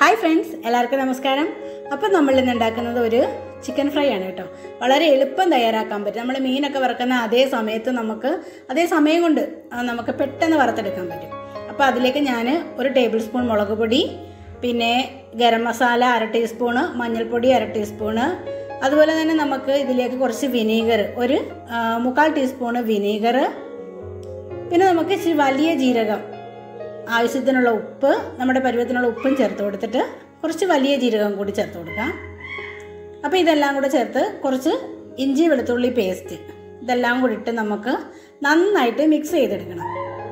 hi friends എല്ലാവർക്കും നമസ്കാരം അപ്പം നമ്മൾ ഇന്ന് ഉണ്ടാക്കുന്നത് ഒരു ചിക്കൻ ഫ്രൈ ആണ് കേട്ടോ വളരെ എളുപ്പം തയ്യാറാക്കാൻ പറ്റും നമ്മൾ മീനൊക്കെ വറുക്കുന്ന അതേ സമയത്ത് നമുക്ക് അതേ സമയം കൊണ്ട് ആ, നമുക്ക് പെട്ടെന്ന് വറുത്തെടുക്കാൻ പറ്റും അപ്പോൾ അതിലേക്ക് ഞാൻ ഒരു ടേബിൾ സ്പൂൺ മുളക് പൊടി പിന്നെ ഗരം മസാല അര ടീസ്പൂണ് മഞ്ഞൾപ്പൊടി അര ടീസ്പൂണ് അതുപോലെ തന്നെ നമുക്ക് ഇതിലേക്ക് കുറച്ച് വിനീഗർ ഒരു ആ, മുക്കാൽ ടീസ്പൂണ് വിനീഗർ പിന്നെ നമുക്ക് ഇച്ചിരി വലിയ ജീരകം ആവശ്യത്തിനുള്ള ഉപ്പ് നമ്മുടെ പരുവത്തിനുള്ള ഉപ്പും ചേർത്ത് കൊടുത്തിട്ട് കുറച്ച് വലിയ ജീരകം കൂടി ചേർത്ത് കൊടുക്കാം അപ്പോൾ ഇതെല്ലാം കൂടെ ചേർത്ത് കുറച്ച് ഇഞ്ചി വെളുത്തുള്ളി പേസ്റ്റ് ഇതെല്ലാം കൂടി ഇട്ട് നമുക്ക് നന്നായിട്ട് മിക്സ് ചെയ്തെടുക്കണം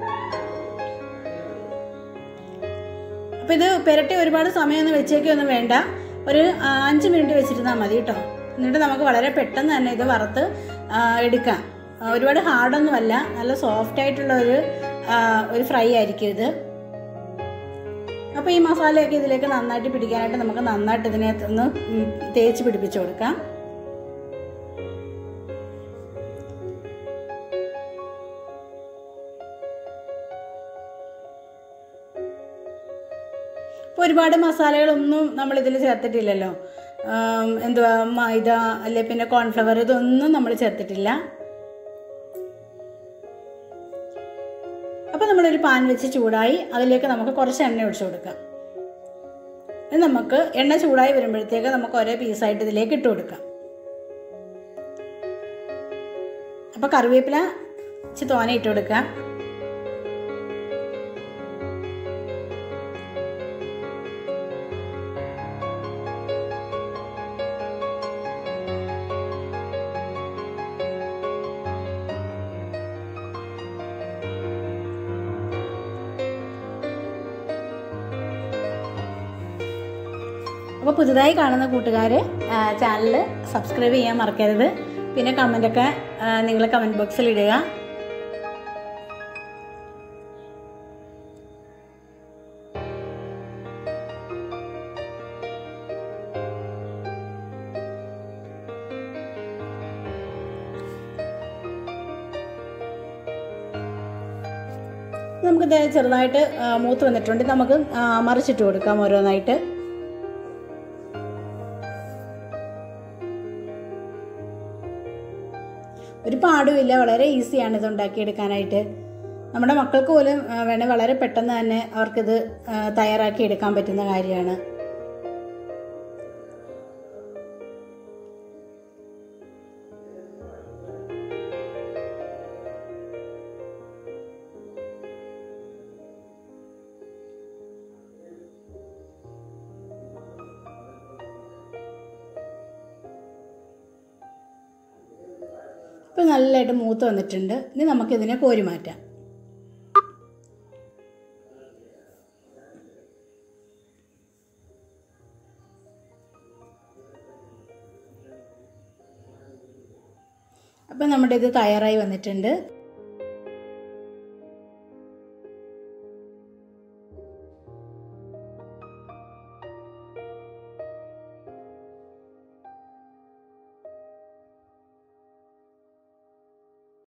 അപ്പോൾ ഇത് പുരട്ടി ഒരുപാട് സമയമൊന്നും വെച്ചേക്കൊന്നും വേണ്ട ഒരു ആ, അഞ്ച് മിനിറ്റ് വെച്ചിരുന്നാൽ മതി കേട്ടോ എന്നിട്ട് നമുക്ക് വളരെ പെട്ടെന്ന് തന്നെ ഇത് വറുത്ത് ആ, എടുക്കാം ആ, ഒരുപാട് ഹാർഡൊന്നുമല്ല നല്ല സോഫ്റ്റ് ആയിട്ടുള്ള ഒരു ആ, ഒരു ഫ്രൈ ആയിരിക്കും ഇത് അപ്പോൾ ഈ മസാലയൊക്കെ ഇതിലേക്ക് നന്നായിട്ട് പിടിക്കാനായിട്ട് നമുക്ക് നന്നായിട്ട് ഇതിനകത്ത് ഒന്ന് ഉം, തേച്ച് പിടിപ്പിച്ച് കൊടുക്കാം ഇപ്പോൾ ഒരുപാട് മസാലകളൊന്നും നമ്മൾ ഇതിൽ ചേർത്തിട്ടില്ലല്ലോ ആം, എന്തുവാ മൈദ അല്ലെ പിന്നെ കോൺഫ്ലവർ ഇതൊന്നും നമ്മൾ ചേർത്തിട്ടില്ല അപ്പോൾ നമ്മളൊരു പാൻ വെച്ച് ചൂടായി അതിലേക്ക് നമുക്ക് കുറച്ച് എണ്ണ ഒഴിച്ചു കൊടുക്കാം ഇത് നമുക്ക് എണ്ണ ചൂടായി വരുമ്പോഴത്തേക്ക് നമുക്ക് ഒരേ പീസായിട്ട് ഇതിലേക്ക് ഇട്ട് കൊടുക്കാം അപ്പോൾ കറിവേപ്പില ഇച്ചിരി തോന ഇട്ട് കൊടുക്കാം അപ്പോൾ പുതുതായി കാണുന്ന കൂട്ടുകാർ ചാനൽ സബ്സ്ക്രൈബ് ചെയ്യാൻ മറക്കരുത് പിന്നെ കമൻ്റൊക്കെ നിങ്ങൾ കമൻറ്റ് ബോക്സിൽ ഇടുക നമുക്കിത് ചെറുതായിട്ട് ആ, മൂത്ത് വന്നിട്ടുണ്ട് നമുക്ക് ആ, മറിച്ചിട്ട് കൊടുക്കാം ഓരോന്നായിട്ട് ഒരു പാടുമില്ല വളരെ ഈസിയാണ് ഇത് ഉണ്ടാക്കിയെടുക്കാനായിട്ട് നമ്മുടെ മക്കൾക്ക് പോലും ആ, വേണേൽ വളരെ പെട്ടെന്ന് തന്നെ അവർക്കിത് ആ, തയ്യാറാക്കി എടുക്കാൻ പറ്റുന്ന കാര്യമാണ് ഇപ്പം നല്ലതായിട്ട് മൂത്ത് വന്നിട്ടുണ്ട് ഇനി നമുക്കിതിനെ കോരി മാറ്റാം അപ്പം നമ്മുടെ ഇത് തയ്യാറായി വന്നിട്ടുണ്ട്